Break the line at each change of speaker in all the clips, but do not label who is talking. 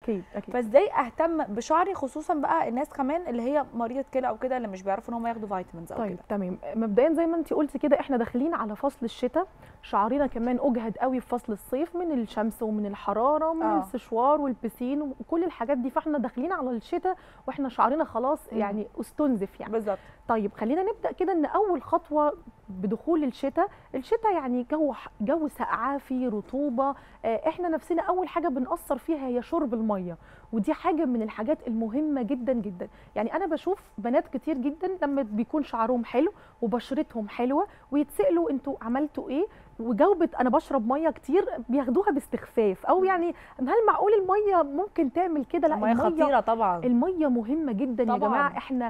اكيد اكيد
فازاي اهتم بشعري خصوصا بقى الناس كمان اللي هي مريضه كلى او كده اللي مش بيعرفوا ان هم ياخدوا فيتامينز او
طيب
كده
تمام مبدئيا زي ما انت قلتي كده احنا داخلين على فصل الشتاء شعرنا كمان اجهد قوي في فصل الصيف من الشمس ومن الحراره ومن
آه.
آه. السشوار والبسين وكل الحاجات دي فاحنا داخلين على الشتاء واحنا شعرنا خلاص
مم.
يعني استنزف يعني
بالظبط
طيب خلينا نبدا كده ان اول خطوه بدخول الشتاء الشتاء يعني جو جو سقعه فيه رطوبه آه، احنا نفسنا اول حاجه بنأثر فيها هي شرب الميه ودي حاجه من الحاجات المهمه جدا جدا يعني انا بشوف بنات كتير جدا لما بيكون شعرهم حلو وبشرتهم حلوه ويتسالوا انتوا عملتوا ايه وجاوبت انا بشرب ميه كتير بياخدوها باستخفاف او يعني هل معقول الميه ممكن تعمل كده لا
الميه خطيره طبعا
الميه مهمه جدا
طبعاً.
يا جماعه احنا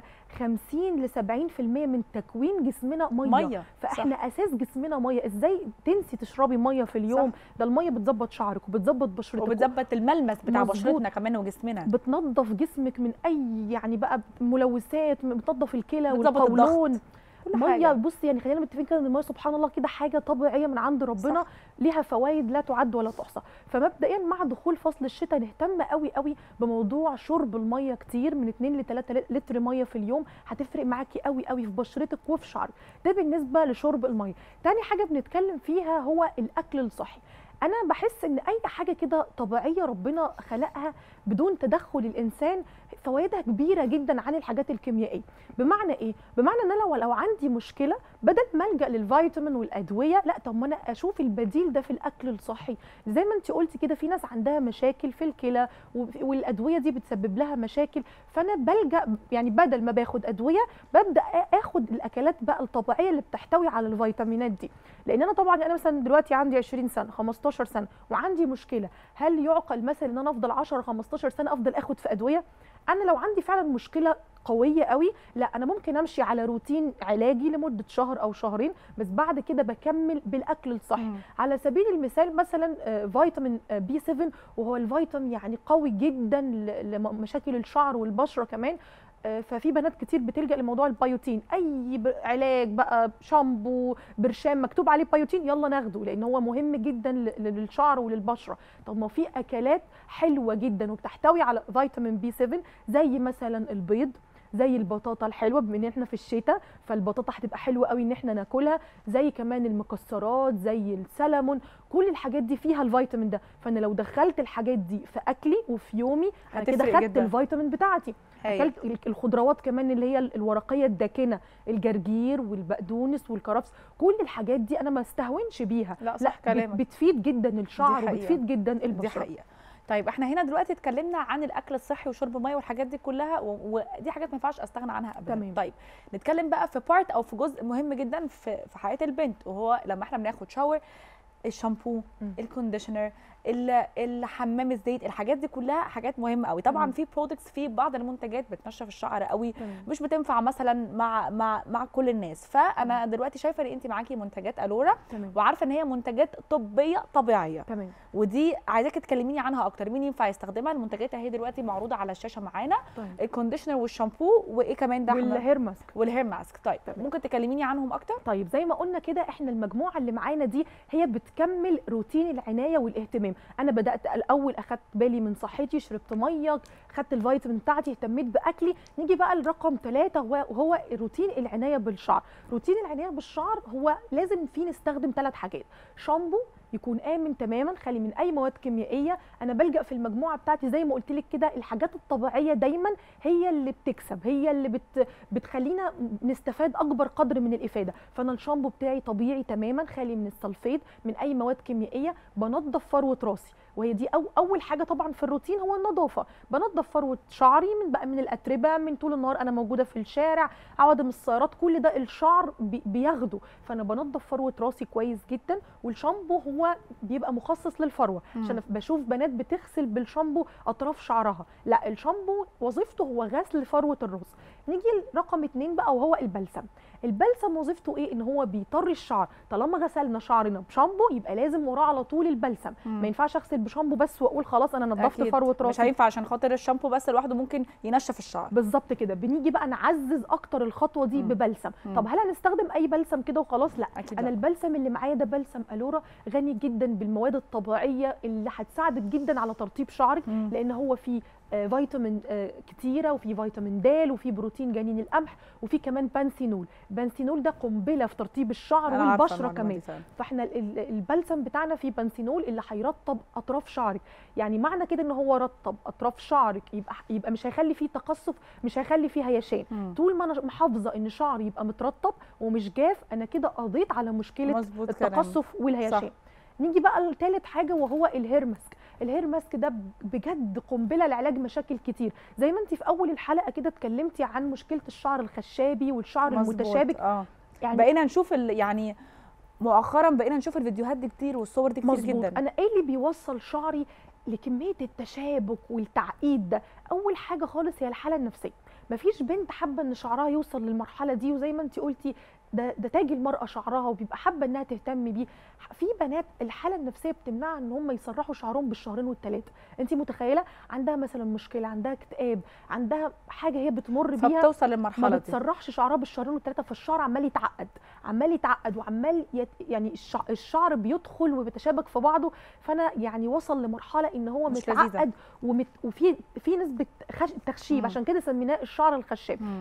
50 ل 70% من تكوين جسمنا ميه,
ميه
فاحنا صح. اساس جسمنا ميه ازاي تنسي تشربي ميه في اليوم
صح.
ده الميه بتظبط شعرك وبتظبط بشرتك
وبتظبط الملمس بتاع
مظبوط.
بشرتنا كمان وجسمنا
بتنظف جسمك من اي يعني بقى ملوثات بتنظف الكلى
بتظبط
والقولون
كل
ميه
حاجه
بصي يعني خلينا متفقين كده ان الميه سبحان الله كده حاجه طبيعيه من عند ربنا
صح.
ليها فوائد لا تعد ولا تحصى فمبدئيا مع دخول فصل الشتاء نهتم قوي قوي بموضوع شرب الميه كتير من 2 ل 3 لتر ميه في اليوم هتفرق معاكي قوي قوي في بشرتك وفي شعرك ده بالنسبه لشرب الميه تاني حاجه بنتكلم فيها هو الاكل الصحي انا بحس ان اي حاجه كده طبيعيه ربنا خلقها بدون تدخل الانسان فوائدها كبيره جدا عن الحاجات الكيميائيه بمعنى ايه بمعنى ان انا لو, لو عندي مشكله بدل ما الجا للفيتامين والادويه لا طب ما انا اشوف البديل ده في الاكل الصحي زي ما انت قلتي كده في ناس عندها مشاكل في الكلى وف- والادويه دي بتسبب لها مشاكل فانا بلجا يعني بدل ما باخد ادويه ببدا آ- اخد الاكلات بقى الطبيعيه اللي بتحتوي على الفيتامينات دي لان انا طبعا انا مثلا دلوقتي عندي 20 سنه 15 سنه وعندي مشكله هل يعقل مثلا ان انا افضل 10 15 سنه افضل اخد في ادويه انا لو عندي فعلا مشكله قويه قوي لا انا ممكن امشي على روتين علاجي لمده شهر او شهرين بس بعد كده بكمل بالاكل الصحي
مم.
على سبيل المثال مثلا آه، فيتامين آه، بي 7 وهو الفيتامين يعني قوي جدا ل- لمشاكل الشعر والبشره كمان آه، ففي بنات كتير بتلجا لموضوع البيوتين اي ب- علاج بقى شامبو برشام مكتوب عليه بيوتين يلا ناخده لان هو مهم جدا ل- للشعر وللبشره طب ما في اكلات حلوه جدا وبتحتوي على فيتامين بي 7 زي مثلا البيض زي البطاطا الحلوه بما ان احنا في الشتاء فالبطاطا هتبقى حلوه قوي ان احنا ناكلها زي كمان المكسرات زي السلمون كل الحاجات دي فيها الفيتامين ده فانا لو دخلت الحاجات دي في اكلي وفي يومي انا كده
هتفرق
خدت
جداً.
الفيتامين بتاعتي
هايل.
اكلت ال- الخضروات كمان اللي هي الورقيه الداكنه الجرجير والبقدونس والكرفس كل الحاجات دي انا ما استهونش بيها
لا صح
بت-
كلامك
بتفيد جدا الشعر
حقيقة.
وبتفيد جدا
دي
البشره
حقيقه طيب احنا هنا دلوقتي اتكلمنا عن الاكل الصحي وشرب الميه والحاجات دي كلها و- ودي حاجات ما ينفعش استغنى عنها ابدا
تمام.
طيب نتكلم بقى في بارت او في جزء مهم جدا في في حياه البنت وهو لما احنا بناخد شاور الشامبو
مم.
الكونديشنر ال- الحمام الزيت الحاجات دي كلها حاجات مهمه قوي طبعا
مم.
في برودكتس في بعض المنتجات بتنشف الشعر قوي
تمام.
مش بتنفع مثلا مع مع مع كل الناس فانا دلوقتي شايفه ان انت معاكي منتجات الورا
تمام
وعارفه ان هي منتجات طبيه طبيعيه
تمام
ودي عايزاكي تكلميني عنها اكتر مين ينفع يستخدمها المنتجات اهي دلوقتي معروضه على الشاشه معانا
طيب
الكونديشنر والشامبو وايه كمان ده احنا
والهير ماسك
والهير ماسك طيب
تمام.
ممكن تكلميني عنهم اكتر
طيب زي ما قلنا كده احنا المجموعه اللي معانا دي هي بتكمل روتين العنايه والاهتمام انا بدات الاول اخدت بالي من صحتي شربت ميه خدت الفيتامين بتاعتي اهتميت باكلي نيجي بقى لرقم ثلاثة وهو روتين العنايه بالشعر روتين العنايه بالشعر هو لازم فيه نستخدم ثلاث حاجات شامبو يكون امن تماما خالي من اي مواد كيميائيه انا بلجا في المجموعه بتاعتي زي ما قلت لك كده الحاجات الطبيعيه دايما هي اللي بتكسب هي اللي بت بتخلينا نستفاد اكبر قدر من الافاده فانا الشامبو بتاعي طبيعي تماما خالي من السلفيت من اي مواد كيميائيه بنضف فروه راسي وهي دي أو اول حاجه طبعا في الروتين هو النظافه بنضف فروه شعري من بقى من الاتربه من طول النهار انا موجوده في الشارع عوادم السيارات كل ده الشعر بي- بياخده فانا بنضف فروه راسي كويس جدا والشامبو هو بيبقى مخصص للفروه
مم.
عشان بشوف بنات بتغسل بالشامبو اطراف شعرها لا الشامبو وظيفته هو غسل فروه الراس نيجي لرقم اتنين بقى وهو البلسم البلسم وظيفته ايه ان هو بيطري الشعر طالما غسلنا شعرنا بشامبو يبقى لازم وراه على طول البلسم
مم.
ما ينفعش اغسل بشامبو بس واقول خلاص انا نظفت
أكيد.
فروه
مش
راسي
هينفع عشان خاطر الشامبو بس لوحده ممكن ينشف الشعر
بالظبط كده بنيجي بقى نعزز اكتر الخطوه دي
مم.
ببلسم
مم.
طب هل هنستخدم اي بلسم كده وخلاص لا
اكيد
انا
لا.
البلسم اللي معايا ده بلسم الورا غني جدا بالمواد الطبيعيه اللي هتساعدك جدا على ترطيب شعرك
مم.
لان هو فيه آه، فيتامين آه، كتيره وفي فيتامين د وفي بروتين جنين القمح وفي كمان بانسينول بانسينول ده قنبله في ترطيب الشعر
أنا عارفة
والبشره
المعلومة
كمان
دي فعلا.
فاحنا ال- ال- البلسم بتاعنا فيه بنسينول اللي هيرطب اطراف شعرك يعني معنى كده ان هو رطب اطراف شعرك يبقى يبقى مش هيخلي فيه تقصف مش هيخلي فيه هيشان
مم.
طول ما انا محافظه ان شعري يبقى مترطب ومش جاف انا كده قضيت على مشكله
مظبوط كلام.
التقصف والهيشان
صح.
نيجي بقى لثالث حاجه وهو الهير ماسك الهير ماسك ده بجد قنبله لعلاج مشاكل كتير زي ما انت في اول الحلقه كده اتكلمتي عن مشكله الشعر الخشابي والشعر
مظبوط.
المتشابك
اه
يعني
بقينا نشوف ال... يعني مؤخرا بقينا نشوف الفيديوهات دي كتير والصور دي كتير
مظبوط
جدا
انا ايه اللي بيوصل شعري لكميه التشابك والتعقيد ده اول حاجه خالص هي الحاله النفسيه مفيش بنت حابه ان شعرها يوصل للمرحله دي وزي ما انت قلتي ده ده تاج المراه شعرها وبيبقى حابه انها تهتم بيه في بنات الحاله النفسيه بتمنعها ان هم يسرحوا شعرهم بالشهرين والثلاثه انت متخيله عندها مثلا مشكله عندها اكتئاب عندها حاجه هي بتمر بيها
فبتوصل
ما
للمرحله دي
بتسرحش شعرها بالشهرين والثلاثه فالشعر عمال يتعقد عمال يتعقد وعمال يت... يعني الشع... الشعر بيدخل وبيتشابك في بعضه فانا يعني وصل لمرحله ان هو
مش لذيذة.
متعقد ومت... وفي في نسبه خش... تخشيب
مم.
عشان كده سميناه الشعر الخشاب
مم.